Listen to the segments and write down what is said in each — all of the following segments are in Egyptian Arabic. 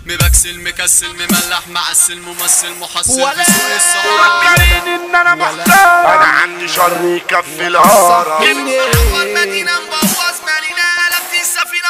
مبكسل مكسل مملح معسل ممثل محصل ولا في سوق الصحاب فاكرين ان انا محتار انا عندي شر يكفي الهارة مدينة مبوظ مالينا قلبت السفينة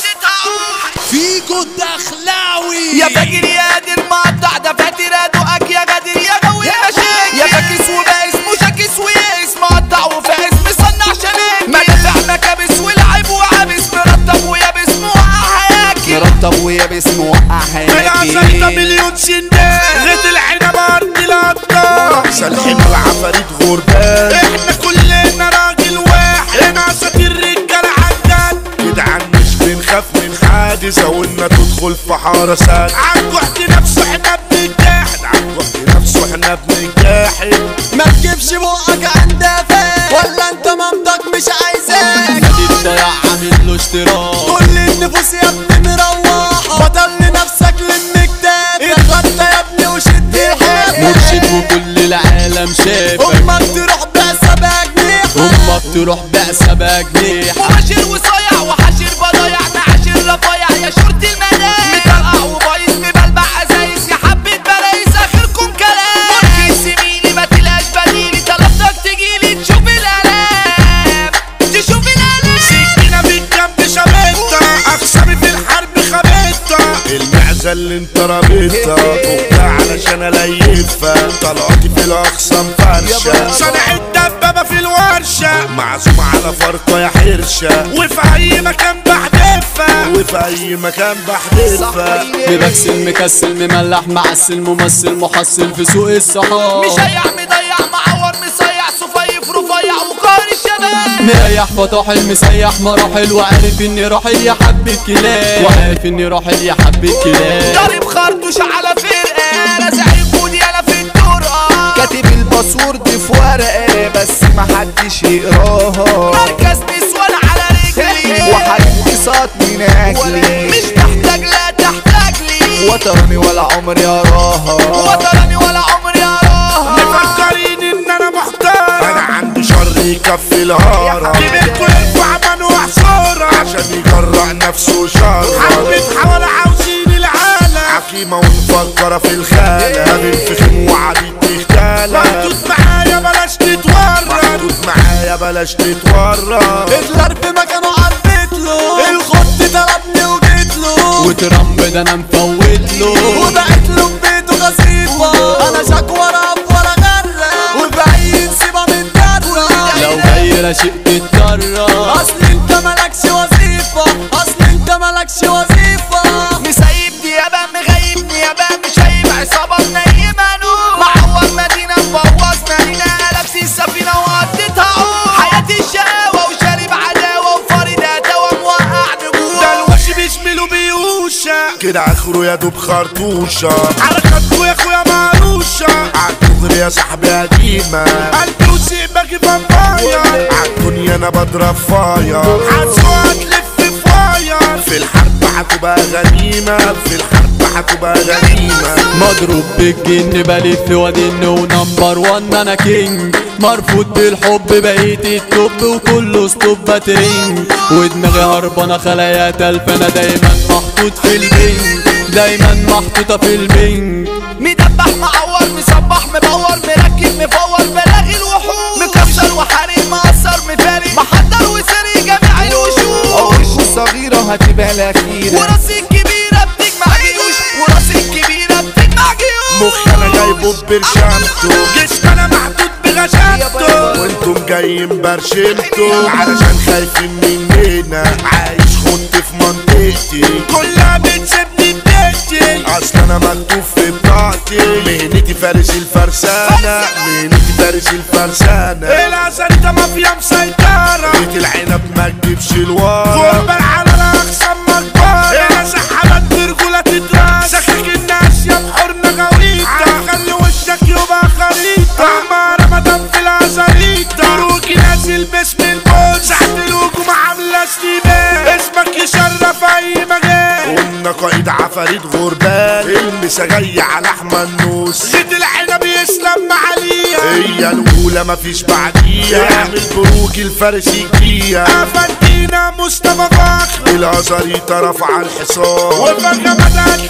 وقضيتها فيكو الدخلاوي يا فاكر يا قادر مقطع ده فاتر ادوقك يا غادر يا غوي يا شيخ يا فاكس وبقى اسمه شاكس ويس مقطع وفاقس مصنع شنك مدافع مكابس والعيب وعابس مرتب ويابس موقع حياكي مرتب ويابس موقع العسل ده مليون سنة غيت العنب ارض الابطال سلحين العفاريت غربان احنا كلنا راجل واحد هنا اساطير رجال عجال جدعان مش بنخاف من حادث او ان تدخل في حرسات عن جهد نفسه احنا بنجاحد عن جهد نفسه احنا بنجاحد ما تجيبش بقك عند فين ولا انت مامتك مش عايزاك نادي الضياع عامل له اشتراك كل النفوس يا ابني مروحة بطل لنفسك للمكتاب اتغطى يا ابني وشد الحيل مرشد وكل العالم شافك امك تروح بحسابها جنيحة امك تروح بعثة بجنيح مباشر وصايع وحشر بضايع معاشر رفايع يا شرطي المدايع مطرقع وبايظ مبلبع ازايز يا حبة بلايس اخركم كلام ملكي زميلي ما تلاقيش بديلي طلبتك تجيلي تشوف الالام تشوف الالام سكينة في الجنب شبيتها اخصامي في الحرب خبيتها المعزة اللي انت رابطها فكها علشان اليفها طلعتي في الاخصام فرشة صانع الدبابة في الورشة معزوم على فرقة يا حرشة وفي اي مكان بحدفها وفي اي مكان بحدفها مبكسل مكسل مملح معسل ممثل محصل في سوق الصحاب مشيع مضيع معور مصيع صفيف رفيع وقار الشباب مريح فطاحل مسيح مراحل وعارف اني راحل يا حبة كلاب وعارف اني راحل يا حبة كلاب ضارب خرطوش على فرقة رازع الكود يالا في الطرقة كاتب الباسورد في ورقة بس محدش يقراها مركز نسوان على رجلي وحد صوت من اجلي مش محتاج لا تحتاج لي وطني ولا عمري اراها وطني ولا عمري اراها مفكرين ان انا محتار انا عندي شر يكفي الهارة كبركوا يرفع من وحصورة عشان يجرع نفسه شر حبة حوالي عاوزين العالم عكيمة ومفكرة في الخالة ما بنفخم وعديد تختالة محدود معايا بلاش تتورط محدود معايا بلاش تتورط هتلر في مكانه عديت له الخط ضربني وجيت له وترامب ده انا مفوت له وبقيت له ببيته غصيبة انا شكوى رب ولا غرة وبعين سيبة من درة لو جاي رشيق تتكرر اصل انت مالكش وظيفة اصل انت مالكش وظيفة مسيبني يابا مغيبني يابا مش هيب عصابة منيمة نور معور مدينة مبوظ مدينة قلبت السفينة وقضيتها عور حياتي الشقاوة وشارب عداوة وفارد عداوة موقع ده نجوم الوش بيشمله بيوشة كده اخره يا دوب خرطوشة حركاتكوا يا اخويا معروشة عالدغري يا صاحبي قديمة قلبي وسيبك فامباير عالدنيا انا بضرب فاير هتسوق تلف فاير في الحرب هتبقى غنيمة في الحرب هتبقى غنيمة مضروب بالجن بلف وادن ونمبر وان انا كينج مرفوض بالحب بقيت التوب وكله ستوب باترينج ودماغي هربانه خلايا تلف انا دايما محطوط في البنج دايما محطوطه في البنج مدبح معور مصبح مبور مركب مفور بلاغي الوحوش مكسر وحريم مقصر مفارق محضر وسري جميع الوشوش عروش الصغيرة هتبقى الأخيرة وراسي الكبيرة بتجمع جيوش وراسي الكبيرة بتجمع جيوش مخ انا جايبه ببرشامته جسم انا محدود بغشامته وانتم جايين برشمته علشان خايفين مننا عايش خنت في منطقتي كلها بتسيبني ببيتي اصل انا مكتوب في بطاقتي مهنتي فارس الفرسانة مهنتي فارس الفرسانة العسل ده مافيا مسيطرة بيت العنب ما تجيبش الورا غربة على الاقسام مجبرة هنا سحبت برجولة تتراس سخك الناس يا بحورنا غويطة خلي وشك يبقى خريطة أحمر مدام في العزاريطة بروكي نازل باسم الموت ساعة الهجوم عاملة استيبان اسمك يشرف أي مجال قلنا قائد عفاريت غربان المسا جاي على أحمد نوس زيت العنب يسلم عليها هي الأولى مفيش بعديها اعمل بروك الفارس يجيها أفندينا مصطفى فخر الأزاريطة رفع الحصان وفجأة بدأت تلاقي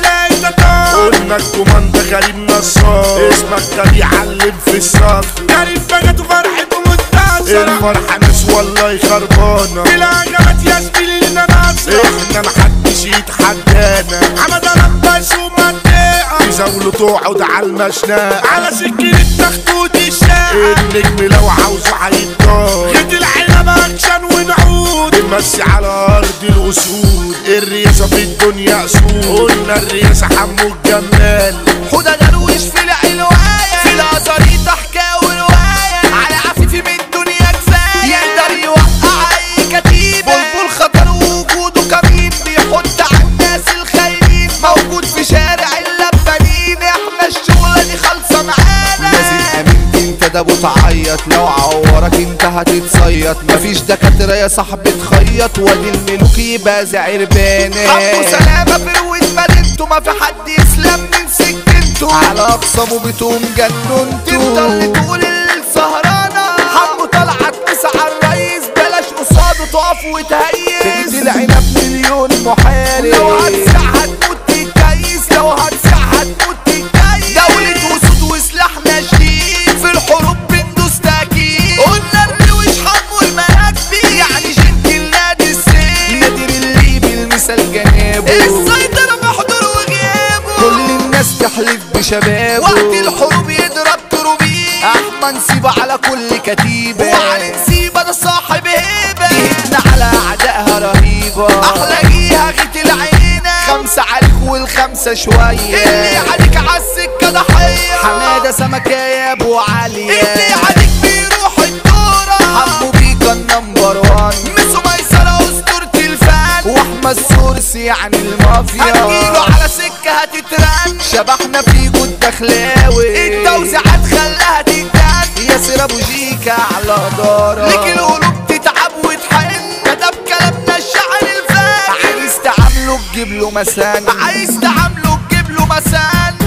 ده طار قلنا الكوماندا غريب نصار اسمك ده بيعلم في الصف غريب بجد فرحته منتصرة الفرحة ناس والله خربانة بالعجبات يا زميلي لنا نصرة احنا محدش يتحدانا حمد لبس ومنطقة يزاولوا تقعد على المشنقة على سكين التخطوط الشاقة النجم لو عاوزه هيتطار خد العنب اكشن ونعود نمسي على ارض الاسود الرياسة في الدنيا اسود قلنا الرياسة حمو الجمال حوده درويش في العلواية في الازاريط حكاوي رواية على عفيفي من الدنيا كفاية يقدر يوقع اي كتيبة بلبل خطر وجوده كمين بيحط على الناس الخاينين موجود في شارع اللبانين احنا الشغلة دي خالصة معانا لازم امنت انت ده بتعيط لو عورك انت هتتصيط مفيش دكاترة يا صاحبي تخيط وادي الملوك يبقى زعربانة حبوا سلامة بروت مدينته ما في حد يسلم من سكنته على اقصى بتقوم جننته تفضل تقول السهرانة حمو طلعت تسعى الرئيس بلاش قصاده تقف وتهيس تجدي العنب مليون محارب لو هتسع هتموت تتكيس لو هتسع هتموت تتكيس دولة وسود وسلاح ناشئين في الحروب بندوس تأكيد قلنا الروش حمو المراكبي يعني جنتل نادي السيف نادر الليبي المثال جنابه السيطرة بحضور وغيابه كل الناس تحلف بشبابه وقت الحروب يضرب تروبيه احمد نسيبه على كل كتيبة وعلي نسيبه ده صاحب هيبة جهتنا على اعدائها رهيبة احلى جيها غيت العينة خمسة عليك والخمسة شوية اللي عليك عالسكة ضحية حمادة سمكة يا ابو علي اللي عليك بيروح الدورة حبوا بيك النمبر وان مسو ميسرة اسطورة الفن واحمد سورسي يعني المافيا هتجيله على سكة هتترن شبحنا في جود دخلاوي التوزيعات خلاها تتجن ياسر ابو جيكا على دارة ليك القلوب تتعب وتحن كتب كلامنا الشعر الفن عايز تعامله تجيب له مسان عايز تعامله تجيب له مسان